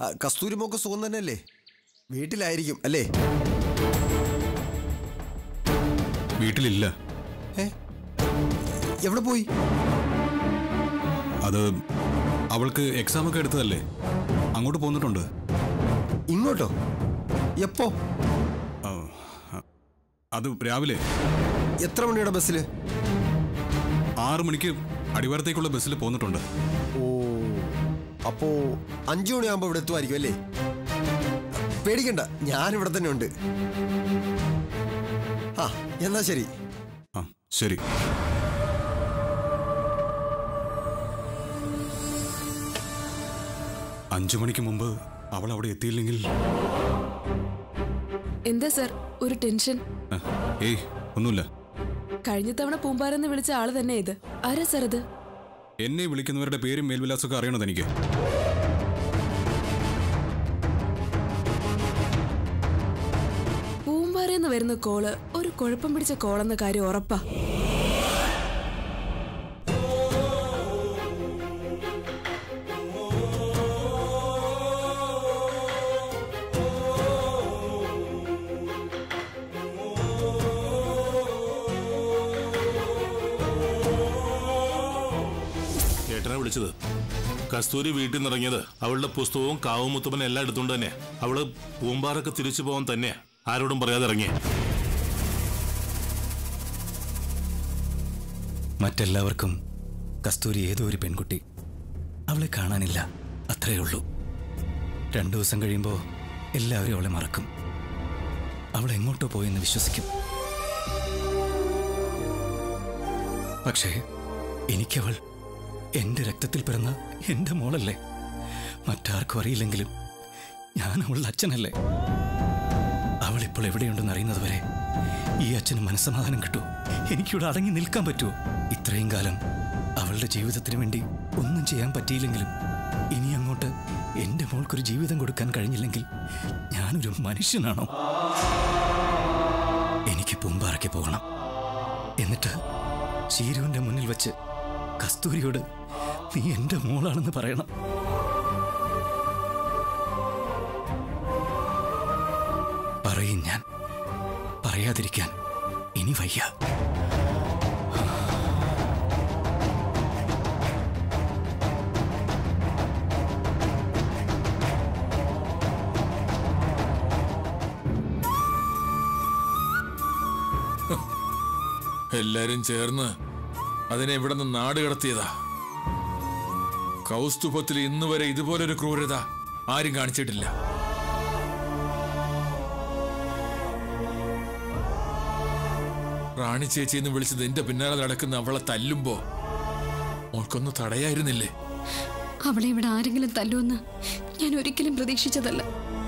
ആ, കസ്തൂരിമോക്ക് സുഖം തന്നെയല്ലേ വീട്ടിലായിരിക്കും അല്ലേ വീട്ടിലില്ല ഏ എവിടെ പോയി അത് അവൾക്ക് എക്സാം ഒക്കെ എടുത്തതല്ലേ അങ്ങോട്ട് പോന്നിട്ടുണ്ട് ഇങ്ങോട്ടോ എപ്പോ ആ, ആ, അത് രാവിലെ എത്ര മണിയുടെ ബസ്സിൽ ആറു മണിക്ക് അടിവാരത്തേക്കുള്ള ബസ്സിൽ പോന്നിട്ടുണ്ട് ഓ അപ്പോ അഞ്ചു മണിയാകുമ്പോ ഇവിടെ എത്തുമായിരിക്കും അല്ലേ പേടിക്കണ്ട ഞാൻ ഇവിടെ തന്നെ ഉണ്ട് ആ എന്നാ ശരി ആ ശരി അഞ്ചു മണിക്ക് മുമ്പ് അവൾ അവിടെ എത്തിയില്ലെങ്കിൽ എന്താ സർ ഒരു ടെൻഷൻ ആ, ഏയ് ഒന്നുമില്ല കഴിഞ്ഞ തവണ പൂമ്പാരെന്ന് വിളിച്ച ആള് തന്നെ ഇത് ആരാ സർ ഇത് എന്നെ വിളിക്കുന്നവരുടെ പേരും മേൽവിലാസമൊക്കെ അറിയണത് എനിക്ക് പൂമ്പാരെന്ന് വരുന്ന കോള് ഒരു കുഴപ്പം പിടിച്ച കോളെന്ന കാര്യം ഉറപ്പാ ഏട്ടനെ വിളിച്ചത് കസ്തൂരി വീട്ടിൽ നിന്ന് ഇറങ്ങിയത് അവളുടെ പുസ്തകവും കാവും മുത്തപ്പനും എല്ലാം എടുത്തുകൊണ്ട് തന്നെ അവള് പൂമ്പാറൊക്കെ തിരിച്ചു പോകാൻ തന്നെ ആരോടും പറയാതെ ഇറങ്ങി മറ്റെല്ലാവർക്കും കസ്തൂരി ഏതോ ഒരു പെൺകുട്ടി അവളെ കാണാനില്ല അത്രയേ ഉള്ളൂ രണ്ടു ദിവസം കഴിയുമ്പോൾ എല്ലാവരും അവളെ മറക്കും അവൾ എങ്ങോട്ടോ പോയെന്ന് വിശ്വസിക്കും പക്ഷേ എനിക്കവൾ എൻ്റെ രക്തത്തിൽ പിറന്ന എൻ്റെ മോളല്ലേ മറ്റാർക്കും അറിയില്ലെങ്കിലും ഞാൻ അവളുടെ അച്ഛനല്ലേ അവൾ ഇപ്പോൾ എവിടെയുണ്ടെന്ന് അറിയുന്നതുവരെ ഈ അച്ഛന് മനസ്സമാധാനം കിട്ടൂ എനിക്കിവിടെ അടങ്ങി നിൽക്കാൻ പറ്റുമോ ഇത്രയും കാലം അവളുടെ ജീവിതത്തിന് വേണ്ടി ഒന്നും ചെയ്യാൻ പറ്റിയില്ലെങ്കിലും ഇനി അങ്ങോട്ട് എൻ്റെ മോൾക്കൊരു ജീവിതം കൊടുക്കാൻ കഴിഞ്ഞില്ലെങ്കിൽ ഞാനൊരു മനുഷ്യനാണോ എനിക്ക് പൂമ്പാറയ്ക്ക് പോകണം എന്നിട്ട് ശീരുവിൻ്റെ മുന്നിൽ വെച്ച് കസ്തൂരിയോട് നീ എൻ്റെ മോളാണെന്ന് പറയണം പറയും ഞാൻ പറയാതിരിക്കാൻ ഇനി വയ്യ എല്ലാരും ചേർന്ന് അതിനെ ഇവിടെ നിന്ന് നാട് കടത്തിയതാ കൗസ്തുഭത്തിൽ ഇന്ന് വരെ ഇതുപോലൊരു ക്രൂരത ആരും കാണിച്ചിട്ടില്ല റാണി ചേച്ചി എന്ന് വിളിച്ചത് എന്റെ പിന്നാലെ നടക്കുന്ന അവളെ തല്ലുമ്പോ മോൾക്കൊന്ന് തടയായിരുന്നില്ലേ അവളെ ഇവിടെ ആരെങ്കിലും തല്ലുമെന്ന് ഞാൻ ഒരിക്കലും പ്രതീക്ഷിച്ചതല്ല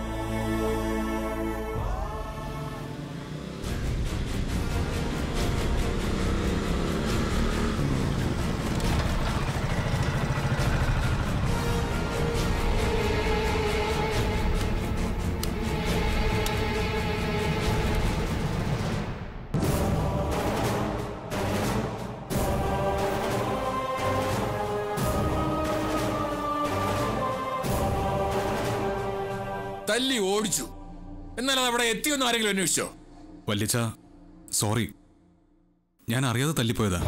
തല്ലി ഓടിച്ചു എന്നാൽ അത് അവിടെ എത്തിയൊന്നും ആരെങ്കിലും അന്വേഷിച്ചോ വല്യച്ച സോറി ഞാൻ അറിയാതെ തല്ലിപ്പോയതാ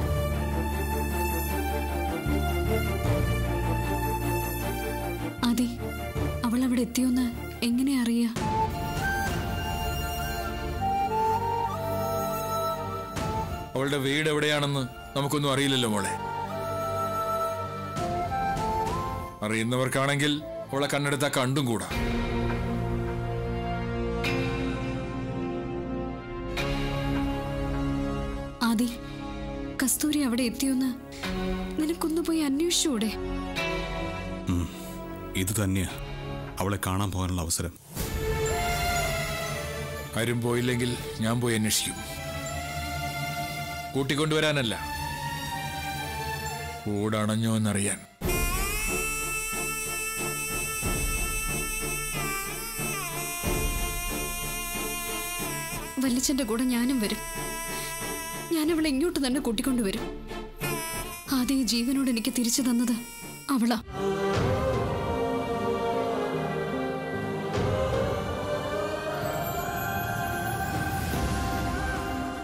അതെ അവൾ അവിടെ എത്തിയോന്ന് എങ്ങനെ അറിയാ അവളുടെ വീട് എവിടെയാണെന്ന് നമുക്കൊന്നും അറിയില്ലല്ലോ മോളെ അറിയുന്നവർക്കാണെങ്കിൽ അവളെ കണ്ണെടുത്താ കണ്ടും കൂടാ ആദി കസ്തൂരി അവിടെ എത്തിയോന്ന് നിനക്കൊന്നു പോയി അന്വേഷിച്ചൂടെ ഇത് തന്നെയാ അവളെ കാണാൻ പോകാനുള്ള അവസരം ആരും പോയില്ലെങ്കിൽ ഞാൻ പോയി അന്വേഷിക്കും കൂട്ടിക്കൊണ്ടുവരാനല്ല കൂടണഞ്ഞോ എന്നറിയാൻ വല്ലിച്ചന്റെ കൂടെ ഞാനും വരും ഞാൻ അവളെ ഇങ്ങോട്ട് തന്നെ കൂട്ടിക്കൊണ്ടുവരും ആദ്യ ഈ ജീവനോട് എനിക്ക് തിരിച്ചു തന്നത് അവളാ വല്യച്ച സോറി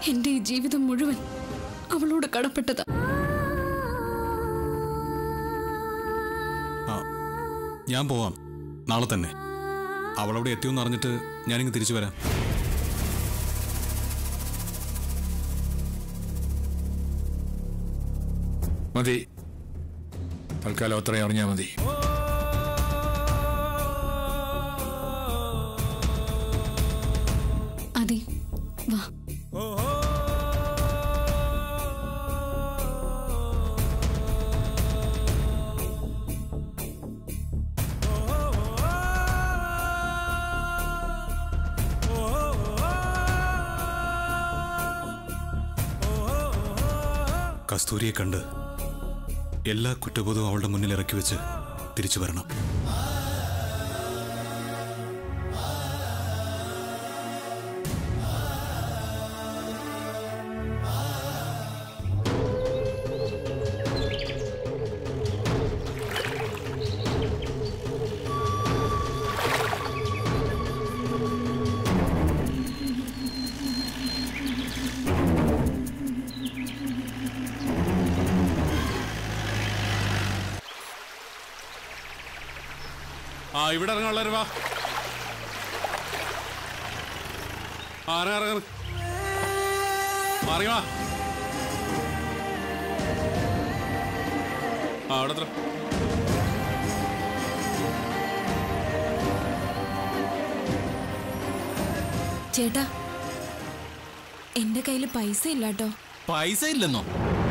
എന്റെ ഈ ജീവിതം മുഴുവൻ അവളോട് കടപ്പെട്ടതാ ആ ഞാൻ പോവാം നാളെ തന്നെ അവളവിടെ എത്തിയെന്ന് അറിഞ്ഞിട്ട് ഞാനിങ്ങ് തിരിച്ചു വരാം മതി തൽക്കാലം അത്രയും അറിഞ്ഞാൽ മതി അതെ വാ കസ്തൂരിയെ കണ്ട് എല്ലാ കുറ്റബോധവും അവളുടെ മുന്നിൽ ഇറക്കി വെച്ച് തിരിച്ചു വരണം ആ ഇവിടെ ഇറങ്ങാനുള്ളവര് വാ ആ ഇറങ്ങ ഇറങ്ങ മാറി വാ ആ അവിടെ എത്ര ചേട്ടാ എന്റെ കയ്യിൽ പൈസ ഇല്ലാട്ടോ പൈസ ഇല്ലെന്നോ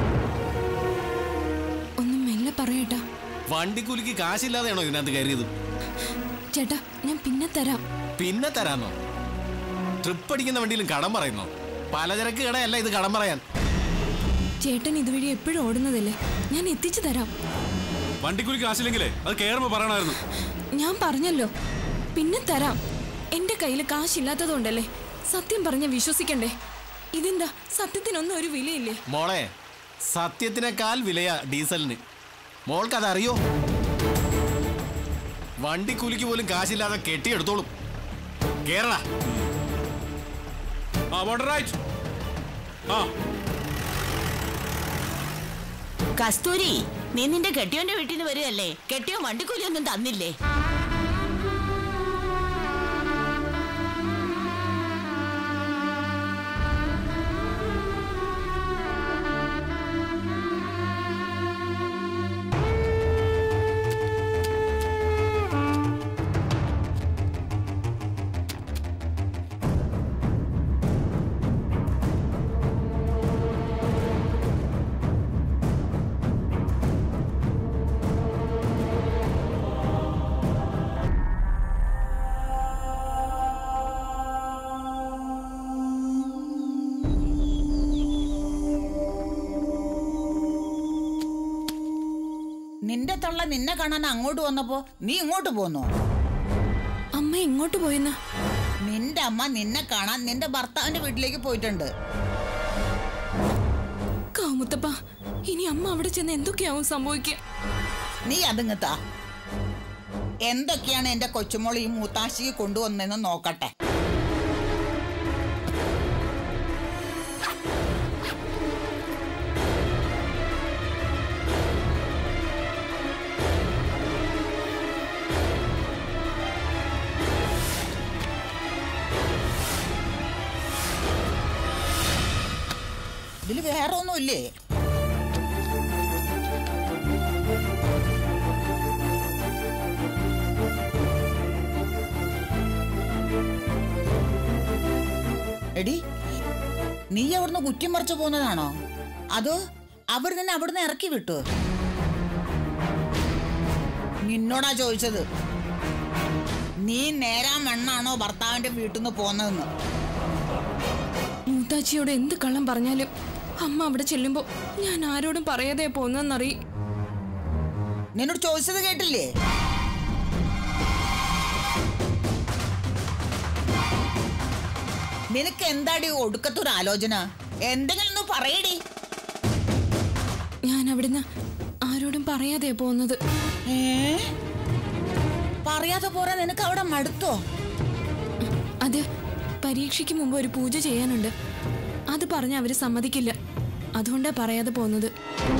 ഒന്ന് മെല്ലെ പറയട്ടാ വണ്ടിക്കൂലിക്ക് കാശില്ലാതെയാണോ ഇതിനകത്ത് കയറിയത് ചേട്ടാ ഞാൻ പിന്നെ തരാം പിന്നെ തരാന്നോ ട്രിപ്പ് അടിക്കുന്ന വണ്ടിയിലും കടം പറയുന്നോ പലചരക്ക് കടയല്ല ഇത് കടം പറയാൻ ചേട്ടൻ ഇതുവഴി എപ്പോഴും ഓടുന്നതല്ലേ ഞാൻ എത്തിച്ചു തരാം വണ്ടിക്കൂലി കാശില്ലെങ്കിലേ അത് കയറുമ്പോ പറയണമായിരുന്നു ഞാൻ പറഞ്ഞല്ലോ പിന്നെ തരാം എന്റെ കയ്യിൽ കാശില്ലാത്തതുകൊണ്ടല്ലേ സത്യം പറഞ്ഞ വിശ്വസിക്കണ്ടേ ഇതെന്താ സത്യത്തിനൊന്നും ഒരു വിലയില്ലേ മോളെ സത്യത്തിനേക്കാൾ വിലയാ ഡീസലിന് മോൾക്ക് അതറിയോ വണ്ടിക്കൂലിക്ക് പോലും കാശില്ലാതെ കെട്ടിയെടുത്തോളും കേരള ആ ബോർഡർ റൈറ്റ് ആ കസ്തൂരി നീ നിന്റെ കെട്ടിയോന്റെ വീട്ടിൽ നിന്ന് വരികയല്ലേ കെട്ടിയോ വണ്ടിക്കൂലിയൊന്നും തന്നില്ലേ നിന്റെ തള്ള നിന്നെ കാണാൻ അങ്ങോട്ട് വന്നപ്പോ നീ ഇങ്ങോട്ട് പോന്നോ അമ്മ എങ്ങോട്ട് പോയെന്ന് നിന്റെ അമ്മ നിന്നെ കാണാൻ നിന്റെ ഭർത്താവിന്റെ വീട്ടിലേക്ക് പോയിട്ടുണ്ട് കാമുത്തപ്പ ഇനി അമ്മ അവിടെ ചെന്ന് എന്തൊക്കെയാവും സംഭവിക്കുക നീ അതിങ്ങത്താ എന്തൊക്കെയാണ് എന്റെ കൊച്ചുമോൾ ഈ മൂത്താശിക്ക് കൊണ്ടുവന്നെന്ന് നോക്കട്ടെ ഇതില് വേറെ ഒന്നുമില്ലേ എടി നീ അവിടുന്ന് കുറ്റി മറിച്ചു പോകുന്നതാണോ അതോ അവർ നിന്നെ അവിടുന്ന് ഇറക്കി വിട്ടു നിന്നോടാ ചോദിച്ചത് നീ നേരാ മണ്ണാണോ ഭർത്താവിന്റെ വീട്ടിൽ നിന്ന് പോന്നതെന്ന് മൂത്താച്ചിയോട് എന്ത് കള്ളം പറഞ്ഞാലും അമ്മ അവിടെ ചെല്ലുമ്പോ ഞാൻ ആരോടും പറയാതെ പോന്നെന്നറി നിന്നോട് ചോദിച്ചത് കേട്ടില്ലേ നിനക്ക് എന്താടി ഒടുക്കത്തൊരു ആലോചന എന്തെങ്കിലും ഒന്ന് പറയടി ഞാൻ അവിടുന്ന് ആരോടും പറയാതെ പോകുന്നത് ഏ പറയാതെ പോരാ നിനക്ക് അവിടെ മടുത്തോ അത് പരീക്ഷയ്ക്ക് മുമ്പ് ഒരു പൂജ ചെയ്യാനുണ്ട് അത് പറഞ്ഞ അവര് സമ്മതിക്കില്ല അതുകൊണ്ടാ പറയാതെ പോന്നത്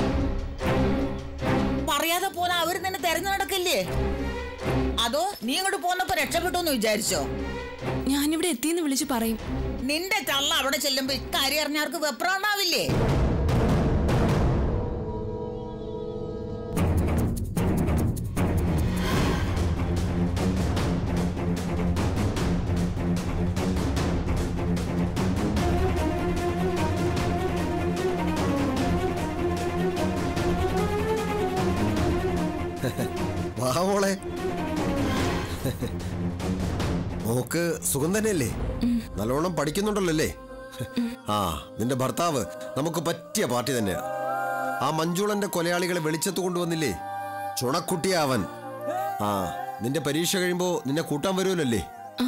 പറയാതെ പോന്ന അവര് നിന്നെ തെരഞ്ഞു നടക്കില്ലേ അതോ നീ ഇങ്ങോട്ട് പോന്നപ്പോ രക്ഷപ്പെട്ടു എന്ന് വിചാരിച്ചോ ഞാനിവിടെ എത്തിയെന്ന് വിളിച്ചു പറയും നിന്റെ തള്ള അവിടെ ചെല്ലുമ്പോ ഇക്കാര്യം അറിഞ്ഞവർക്ക് വെപ്രാണാവില്ലേ വാ മോളെ മോക്ക് സുഖം തന്നെയല്ലേ നല്ലോണം പഠിക്കുന്നുണ്ടല്ലോ അല്ലേ ആ നിന്റെ ഭർത്താവ് നമുക്ക് പറ്റിയ പാർട്ടി തന്നെയാ ആ മഞ്ജുളന്റെ കൊലയാളികളെ വെളിച്ചത്ത് കൊണ്ടുവന്നില്ലേ ചുണക്കുട്ടിയാ അവൻ ആ നിന്റെ പരീക്ഷ കഴിയുമ്പോ നിന്നെ കൂട്ടാൻ വരുമല്ലേ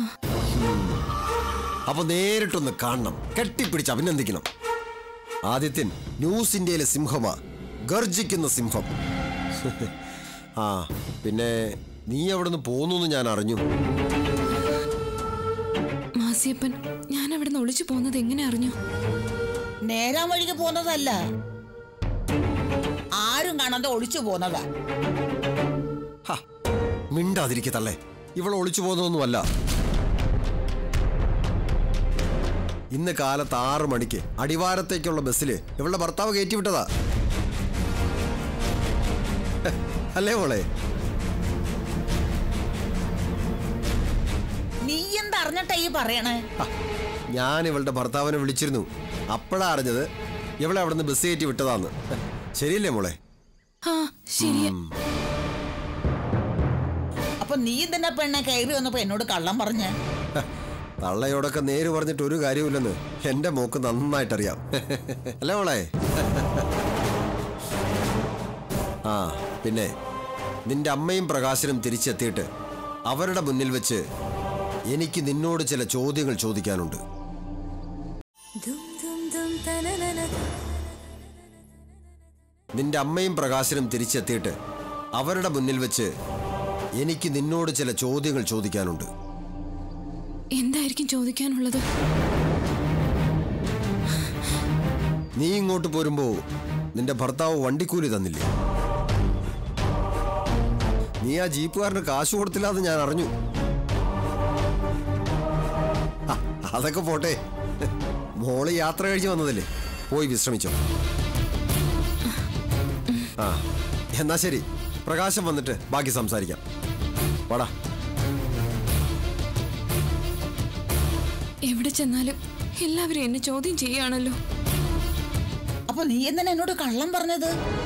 അപ്പൊ നേരിട്ടൊന്ന് കാണണം കെട്ടിപ്പിടിച്ച് അഭിനന്ദിക്കണം ആദിത്യൻ ന്യൂസ് ഇന്ത്യയിലെ സിംഹമാ ഗർജിക്കുന്ന സിംഹം ആ പിന്നെ നീ അവിടുന്ന് പോന്നു ഞാൻ അറിഞ്ഞു മാസിയപ്പൻ ഞാൻ അവിടെ നിന്ന് ഒളിച്ചു പോകുന്നത് എങ്ങനെ അറിഞ്ഞു നേരാൻ വഴിക്ക് പോന്നതല്ല ആരും കാണാതെ ഒളിച്ചു പോന്നതാ ഹ, മിണ്ടാതിരിക്കെ തള്ളേ ഇവൾ ഒളിച്ചു പോകുന്നതൊന്നുമല്ല ഇന്ന് കാലത്ത് ആറു മണിക്ക് അടിവാരത്തേക്കുള്ള ബസ്സിൽ ഇവളുടെ ഭർത്താവ് കയറ്റിവിട്ടതാ ഹെ, അല്ലേ മോളെ നീ എന്തറിഞ്ഞിട്ടാ ഈ പറയണേ ഹ, ഞാൻ ഇവളുടെ ഭർത്താവിനെ വിളിച്ചിരുന്നു അപ്പോഴാ അറിഞ്ഞത് ഇവളെ അവിടുന്ന് ബസ് കയറ്റി വിട്ടതാന്ന് ഹെ, ശരിയല്ലേ മോളെ ആ ശരിയാ അപ്പൊ നീ തന്നെ പെണ്ണെ കയറി വന്നപ്പോ എന്നോട് കള്ളം പറഞ്ഞ ഹ, തള്ളയോടൊക്കെ നേര് പറഞ്ഞിട്ട് ഒരു കാര്യമില്ലെന്ന് എന്റെ മോക്ക് നന്നായിട്ടറിയാം അല്ലേ മോളെ ആ പിന്നെ നിന്റെ അമ്മയും പ്രകാശനും തിരിച്ചെത്തിയിട്ട് അവരുടെ മുന്നിൽ വെച്ച് എനിക്ക് നിന്നോട് ചില ചോദ്യങ്ങൾ ചോദിക്കാനുണ്ട് നിന്റെ അമ്മയും പ്രകാശനും തിരിച്ചെത്തിയിട്ട് അവരുടെ മുന്നിൽ വെച്ച് എനിക്ക് നിന്നോട് ചില ചോദ്യങ്ങൾ ചോദിക്കാനുണ്ട് എന്തായിരിക്കും ചോദിക്കാനുള്ളത് നീ ഇങ്ങോട്ട് പോരുമ്പോ നിന്റെ ഭർത്താവ് വണ്ടിക്കൂലി തന്നില്ലേ നീ ആ ജീപ്പുകാരന് കാശ് കൊടുത്തില്ല എന്ന് ഞാൻ അറിഞ്ഞു ആ, അതൊക്കെ പോട്ടെ മോള് യാത്ര കഴിഞ്ഞ് വന്നതല്ലേ പോയി വിശ്രമിച്ചോ ആ എന്നാ ശരി പ്രകാശം വന്നിട്ട് ബാക്കി സംസാരിക്കാം വാടാ എവിടെ ചെന്നാലും എല്ലാവരും എന്നെ ചോദ്യം ചെയ്യുകയാണല്ലോ അപ്പൊ നീ എന്തിനാ എന്നോട് കള്ളം പറഞ്ഞത്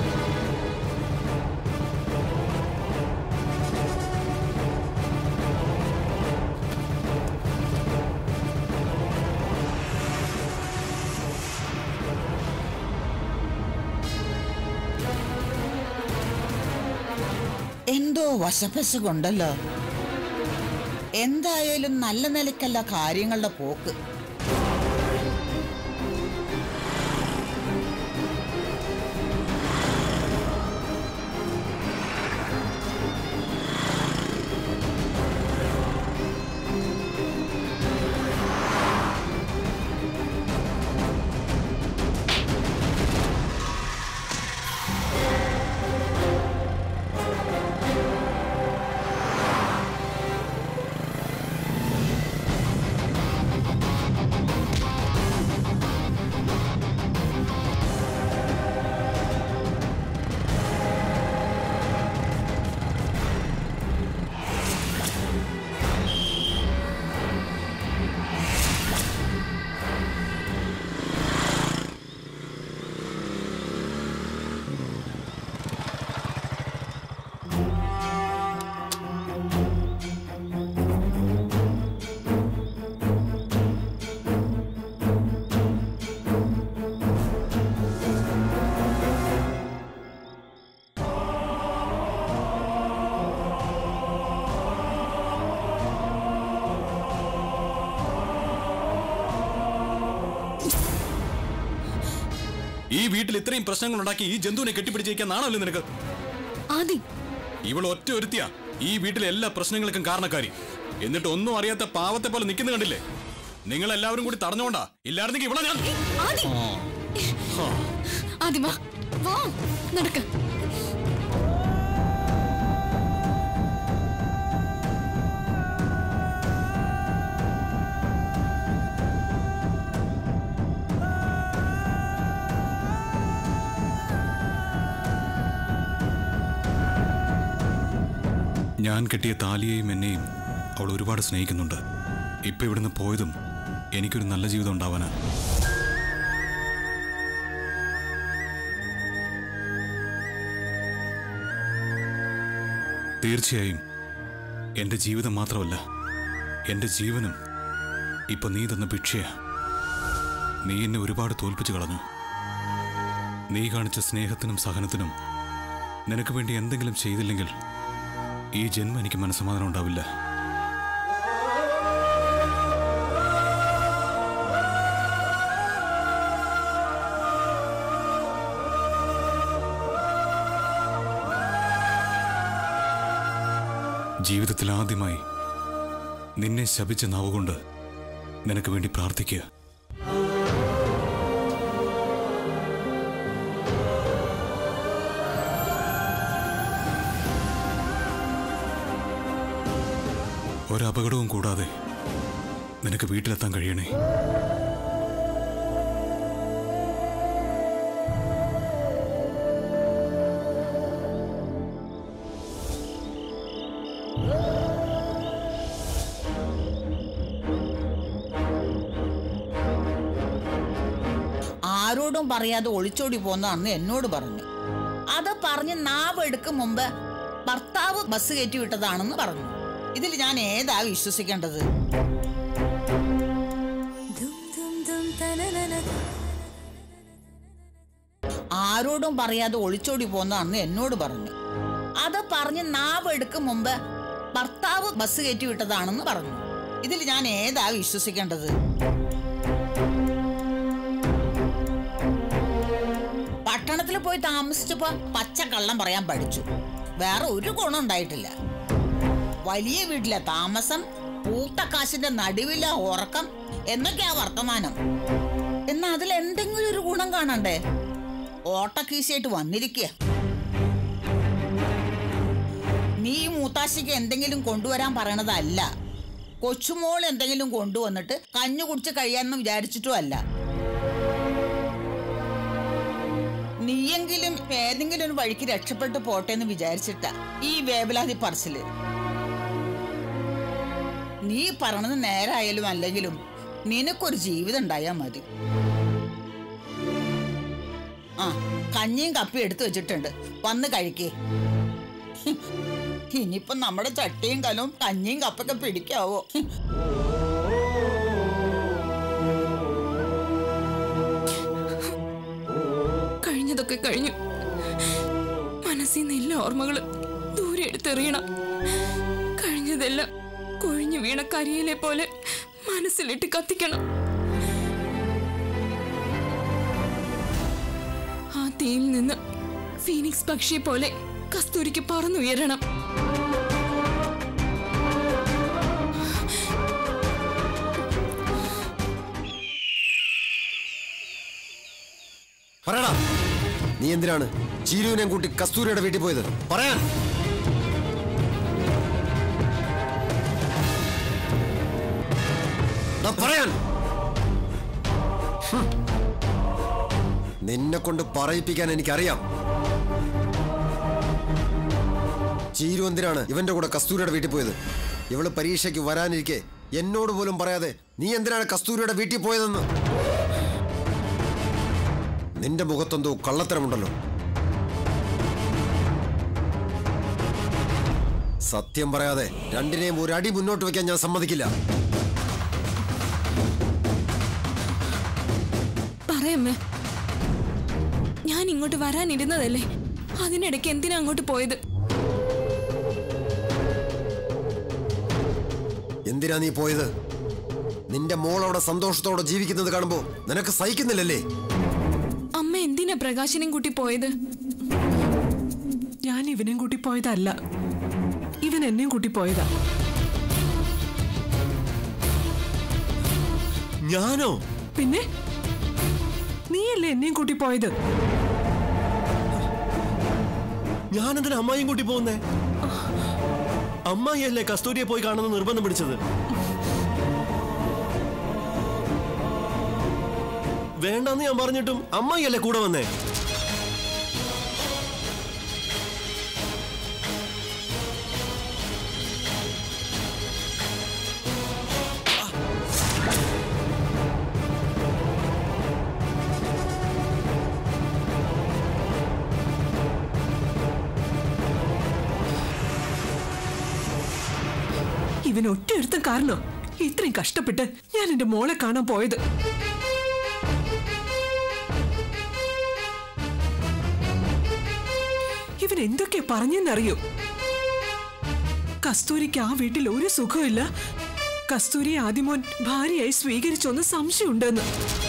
എന്തോ വശപ്പശ കൊണ്ടല്ലോ എന്തായാലും നല്ല നിലയ്ക്കല്ല കാര്യങ്ങളുടെ പോക്ക് ഈ വീട്ടിൽ ഇത്രയും പ്രശ്നങ്ങൾ ഉണ്ടാക്കി ഈ ജന്തുവിനെ കെട്ടിപ്പിടിച്ചിരിക്കാൻ നാണല്ലോ നിനക്ക് ആദി ഇവൾ ഒറ്റ ഒരുത്തിയാ ഈ വീട്ടിലെ എല്ലാ പ്രശ്നങ്ങൾക്കും കാരണക്കാരി എന്നിട്ട് ഒന്നും അറിയാത്ത പാവത്തെ പോലെ നിൽക്കുന്ന കണ്ടില്ലേ നിങ്ങൾ എല്ലാവരും കൂടി തടഞ്ഞോണ്ടാ ഇല്ലായിരുന്നെങ്കിൽ ഇവിടെ ഞാൻ ആദി ആദി വാ വാ നടക്ക ഞാൻ കെട്ടിയ താലിയെയും എന്നെയും അവൾ ഒരുപാട് സ്നേഹിക്കുന്നുണ്ട് ഇപ്പൊ ഇവിടുന്ന് പോയതും എനിക്കൊരു നല്ല ജീവിതം ഉണ്ടാവാനാ തീർച്ചയായും എന്റെ ജീവിതം മാത്രമല്ല എന്റെ ജീവനും ഇപ്പൊ നീ തന്ന ഭിക്ഷയാ നീ എന്നെ ഒരുപാട് തോൽപ്പിച്ചു കളഞ്ഞു നീ കാണിച്ച സ്നേഹത്തിനും സഹനത്തിനും നിനക്ക് വേണ്ടി എന്തെങ്കിലും ചെയ്തില്ലെങ്കിൽ ഈ ജന്മം എനിക്ക് മനസ്സമാധാനം ഉണ്ടാവില്ല ജീവിതത്തിൽ ആദ്യമായി നിന്നെ ശപിച്ച നാവുകൊണ്ട് നിനക്ക് വേണ്ടി പ്രാർത്ഥിക്കുക ഒരപകടവും കൂടാതെ നിനക്ക് വീട്ടിലെത്താൻ കഴിയണേ ആരോടും പറയാതെ ഒളിച്ചോടി പോന്നതാണെന്ന് എന്നോട് പറഞ്ഞു അത് പറഞ്ഞ് നാവ് എടുക്കും മുമ്പ് ഭർത്താവ് ബസ് കയറ്റി വിട്ടതാണെന്ന് പറഞ്ഞു ഇതിൽ ഞാൻ ഏതാ വിശ്വസിക്കേണ്ടത് ആരോടും പറയാതെ ഒളിച്ചോടി പോന്നതാണെന്ന് എന്നോട് പറഞ്ഞു അത് പറഞ്ഞ് നാവ് എടുക്കും മുമ്പ് ഭർത്താവ് ബസ് കയറ്റി വിട്ടതാണെന്ന് പറഞ്ഞു ഇതിൽ ഞാൻ ഏതാ വിശ്വസിക്കേണ്ടത് പട്ടണത്തിൽ പോയി താമസിച്ചപ്പോ പച്ച കള്ളം പറയാൻ പഠിച്ചു വേറെ ഒരു ഗുണം ഉണ്ടായിട്ടില്ല വലിയ വീട്ടിലെ താമസം പൂത്ത കാശിന്റെ നടുവിലെ ഉറക്കം എന്നൊക്കെയാ വർത്തമാനം എന്നാ അതിൽ എന്തെങ്കിലും ഒരു ഗുണം കാണണ്ടേ ഓട്ടക്കീശയായിട്ട് വന്നിരിക്കുക നീ മൂത്താശിക്ക് എന്തെങ്കിലും കൊണ്ടുവരാൻ പറയണതല്ല കൊച്ചുമോൾ എന്തെങ്കിലും കൊണ്ടുവന്നിട്ട് കഞ്ഞു കുടിച്ച് കഴിയാമെന്ന് വിചാരിച്ചിട്ടും അല്ല നീയെങ്കിലും ഏതെങ്കിലും ഒരു വഴിക്ക് രക്ഷപ്പെട്ടു പോട്ടെ എന്ന് വിചാരിച്ചിട്ടാ ഈ വേവലാതി പറച്ചില് നീ പറഞ്ഞത് നേരായാലും അല്ലെങ്കിലും നിനക്കൊരു ജീവിതം ഉണ്ടായാ മതി ആ കഞ്ഞിയും കപ്പിയും എടുത്തു വെച്ചിട്ടുണ്ട് വന്ന് കഴിക്കേ ഇനിയിപ്പം നമ്മുടെ ചട്ടിയും കലവും കഞ്ഞിയും കപ്പൊക്കെ പിടിക്കാവോ കഴിഞ്ഞതൊക്കെ കഴിഞ്ഞു മനസ്സിൽ നിന്ന് എല്ലാ ഓർമ്മകളും ദൂരെ എടുത്തെറിയണം കഴിഞ്ഞതെല്ലാം കൊഴിഞ്ഞു വീണ കരിയിലെ പോലെ മനസ്സിലിട്ട് കത്തിക്കണം ആ തീയിൽ നിന്ന് ഫീനിക്സ് പക്ഷിയെ പോലെ കസ്തൂരിക്ക് പറന്നുയരണം പറയടാ നീ എന്തിനാണ് ചീരുവിനെയും കൂട്ടി കസ്തൂരിയുടെ വീട്ടിൽ പോയത് പറയാൻ ഡാ, പറയാൻ ഹും. നിന്നെ കൊണ്ട് പറയിപ്പിക്കാൻ എനിക്കറിയാം ചീരു എന്തിനാണ് ഇവന്റെ കൂടെ കസ്തൂരിയുടെ വീട്ടിൽ പോയത് ഇവള് പരീക്ഷയ്ക്ക് വരാനിരിക്കെ എന്നോട് പോലും പറയാതെ നീ എന്തിനാണ് കസ്തൂരിയുടെ വീട്ടിൽ പോയതെന്ന് നിന്റെ മുഖത്തെന്തോ കള്ളത്തരമുണ്ടല്ലോ സത്യം പറയാതെ രണ്ടിനെയും ഒരു അടി മുന്നോട്ട് വെക്കാൻ ഞാൻ സമ്മതിക്കില്ല പറയമ്മേ ഞാൻ ഇങ്ങോട്ട് വരാനിരുന്നതല്ലേ അതിനിടയ്ക്ക് എന്തിനാ അങ്ങോട്ട് പോയത് എന്തിനാ നീ പോയത് നിന്റെ മോൾ അവിടെ സന്തോഷത്തോടെ ജീവിക്കുന്നത് കാണുമ്പോ നിനക്ക് സഹിക്കുന്നില്ലല്ലേ അമ്മ എന്തിനാ പ്രകാശനെയും കൂട്ടി പോയത് ഞാൻ ഇവനെയും കൂട്ടി പോയതല്ല ഇവൻ എന്നെയും കൂട്ടി പോയതാ ഞാനോ പിന്നെ നീയല്ലേ എന്നെയും കൂട്ടി പോയത് ഞാനെന്തിനാ അമ്മായിയും കൂട്ടി പോകുന്നേ അമ്മായിയല്ലേ കസ്തൂരിയെ പോയി കാണുന്ന നിർബന്ധം പിടിച്ചത് വേണ്ടെന്ന് ഞാൻ പറഞ്ഞിട്ടും അമ്മായിയല്ലേ കൂടെ വന്നേ ഇവൻ ഒറ്റയൊരുത്തം കാരണം ഇത്രയും കഷ്ടപ്പെട്ട് ഞാൻ എന്റെ മോളെ കാണാൻ പോയത് ഇവൻ എന്തൊക്കെയാ പറഞ്ഞെന്നറിയോ കസ്തൂരിക്ക് ആ വീട്ടിൽ ഒരു സുഖമില്ല കസ്തൂരി ആദിമോൻ ഭാര്യയായി സ്വീകരിച്ചോന്ന് സംശയമുണ്ടെന്ന്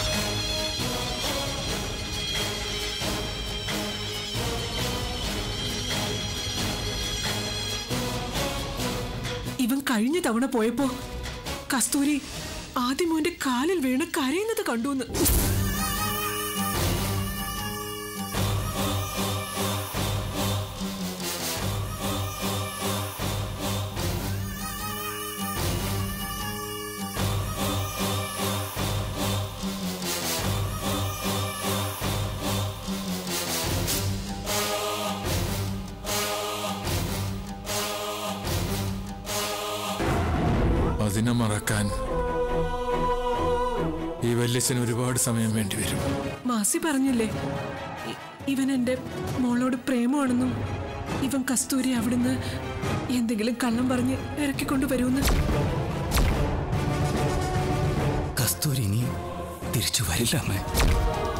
ഇവൻ കഴിഞ്ഞ തവണ പോയപ്പോ കസ്തൂരി ആദിമോന്റെ കാലിൽ വീണ് കരയുന്നത് കണ്ടുന്ന് അതിനെ മറക്കാൻ ഈ വല്യച്ഛന് ഒരുപാട് സമയം വേണ്ടി വരും മാസി പറഞ്ഞില്ലേ ഇ- ഇവൻ എന്റെ മോളോട് പ്രേമമാണെന്നും ഇവൻ കസ്തൂരി അവിടുന്ന് എന്തെങ്കിലും കള്ളം പറഞ്ഞ് ഇറക്കിക്കൊണ്ടു വരുമെന്ന് കസ്തൂരി ഇനി തിരിച്ചു വരില്ല അമ്മേ